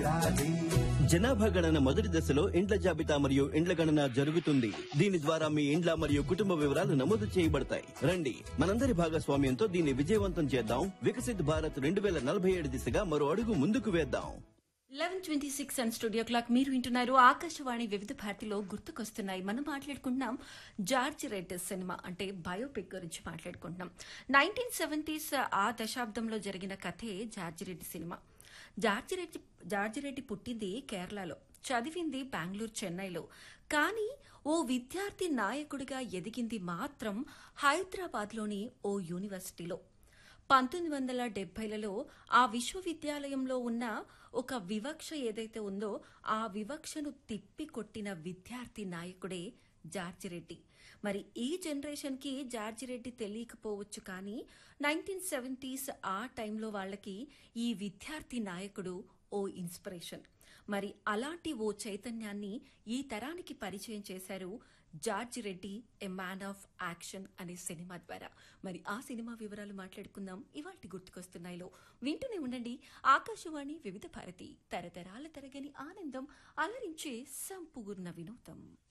జనాభా గణన మొదటి దశలో ఇండ్ల జాబితా మరియు ఇండ్ల గణన జరుగుతుంది దీని ద్వారా మీ ఇండ్ల మరియు కుటుంబ వివరాలు నమోదు చేయబడతాయి రండి మనందరి భాగస్వామ్యంతో దీన్ని విజయవంతం చేద్దాం వికసిత్ భారత్ రెండు వేల నలభై ఏడు దిశగా మరో అడుగు ముందుకు వేద్దాం eleven twenty six and studio clock మీరు వింటున్నారు ఆకాశవాణి వివిధ భారతిలో గుర్తుకొస్తున్నాయి మనం మాట్లాడుకుంటున్నాం జార్జ్ రెడ్ సినిమా అంటే బయోపిక్ గురించి మాట్లాడుకుంటున్నాం నైన్టీన్ సెవెంటీస్ ఆ దశాబ్దంలో జరిగిన కథే జార్జ్ రెడ్డి సినిమా జార్జ్ రెడ్డి జార్జ్ రెడ్డి పుట్టింది కేరళలో చదివింది బెంగళూరు చెన్నైలో కానీ ఓ విద్యార్థి నాయకుడిగా ఎదిగింది మాత్రం హైదరాబాద్లోని ఓ యూనివర్సిటీలో పంతొమ్మిది వందల డెబ్బైలలో ఆ విశ్వవిద్యాలయంలో ఉన్న ఒక వివక్ష ఏదైతే ఉందో ఆ వివక్షను తిప్పి కొట్టిన విద్యార్థి నాయకుడే జార్జి రెడ్డి మరి ఈ జనరేషన్ కి జార్జి రెడ్డి తెలియకపోవచ్చు కానీ నైన్టీన్ సెవెంటీస్ ఆ టైంలో వాళ్ళకి ఈ విద్యార్థి నాయకుడు ఓ ఇన్స్పిరేషన్ మరి అలాంటి ఓ చైతన్యాన్ని ఈ తరానికి పరిచయం చేశారు George Reddy a man of action అనే సినిమా ద్వారా మరి ఆ సినిమా వివరాలు మాట్లాడుకుందాం ఇవాటి గుర్తుకొస్తున్నాయిలో వింటూనే ఉండండి ఆకాశవాణి వివిధ భారతి తరతరాల తరగని ఆనందం అలరించే సంపూర్ణ వినోదం